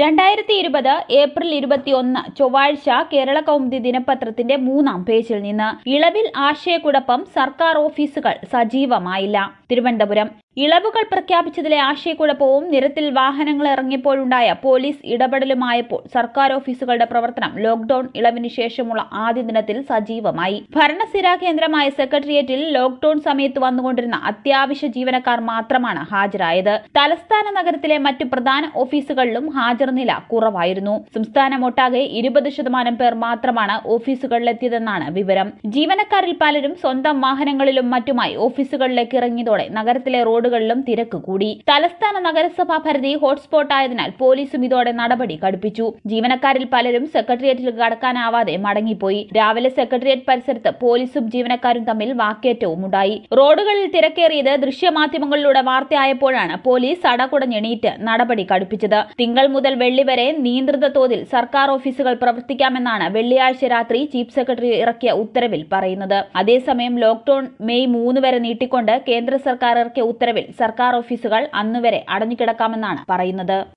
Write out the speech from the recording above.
രണ്ടായിരത്തി ഇരുപത് ഏപ്രിൽ ഇരുപത്തിയൊന്ന് ചൊവ്വാഴ്ച കേരള കൗമുദി ദിനപത്രത്തിന്റെ മൂന്നാം പേജിൽ നിന്ന് ഇളവിൽ ആശയക്കുഴപ്പം സർക്കാർ ഓഫീസുകൾ സജീവമായില്ല തിരുവനന്തപുരം ഇളവുകൾ പ്രഖ്യാപിച്ചതിലെ ആശയക്കുഴപ്പവും നിരത്തിൽ വാഹനങ്ങൾ ഇറങ്ങിയപ്പോഴുണ്ടായ പോലീസ് ഇടപെടലുമായപ്പോൾ സർക്കാർ ഓഫീസുകളുടെ പ്രവർത്തനം ലോക്ഡൌൺ ഇളവിന് ശേഷമുള്ള ആദ്യ ദിനത്തിൽ സജീവമായി ഭരണസ്ഥിരാ കേന്ദ്രമായ സെക്രട്ടേറിയറ്റിൽ ലോക്ഡൌൺ സമയത്ത് വന്നുകൊണ്ടിരുന്ന അത്യാവശ്യ ജീവനക്കാർ മാത്രമാണ് ഹാജരായത് തലസ്ഥാന നഗരത്തിലെ മറ്റു പ്രധാന ഓഫീസുകളിലും ഹാജർ നില കുറവായിരുന്നു സംസ്ഥാനമൊട്ടാകെ ഇരുപത് ശതമാനം പേർ മാത്രമാണ് ഓഫീസുകളിലെത്തിയതെന്നാണ് വിവരം ജീവനക്കാരിൽ പലരും സ്വന്തം വാഹനങ്ങളിലും മറ്റുമായി ഓഫീസുകളിലേക്ക് ഇറങ്ങിയതോടെ നഗരത്തിലെ റോഡുകളിലും തിരക്ക് കൂടി തലസ്ഥാന നഗരസഭാ പരിധി ഹോട്ട്സ്പോട്ട് ആയതിനാൽ പോലീസും ഇതോടെ നടപടി കടുപ്പിച്ചു ജീവനക്കാരിൽ പലരും സെക്രട്ടേറിയറ്റിൽ കടക്കാനാവാതെ മടങ്ങിപ്പോയി രാവിലെ സെക്രട്ടേറിയറ്റ് പരിസരത്ത് പോലീസും ജീവനക്കാരും തമ്മിൽ വാക്കേറ്റവും ഉണ്ടായി റോഡുകളിൽ തിരക്കേറിയത് ദൃശ്യമാധ്യമങ്ങളിലൂടെ വാർത്തയായപ്പോഴാണ് പോലീസ് അടകുടഞ്ഞെണീറ്റ് നടപടി കടുപ്പിച്ചത് തിങ്കൾ മുതൽ വെള്ളി വരെ നിയന്ത്രിത തോതിൽ സർക്കാർ ഓഫീസുകൾ പ്രവർത്തിക്കാമെന്നാണ് വെള്ളിയാഴ്ച രാത്രി ചീഫ് സെക്രട്ടറി ഇറക്കിയ ഉത്തരവിൽ പറയുന്നത് അതേസമയം ലോക്ഡൌൺ മെയ് മൂന്ന് വരെ നീട്ടിക്കൊണ്ട് കേന്ദ്ര സർക്കാർ ഇറക്കിയ ഉത്തരവിൽ സർക്കാർ ഓഫീസുകൾ അന്നുവരെ അടഞ്ഞുകിടക്കാമെന്നാണ് പറയുന്നത്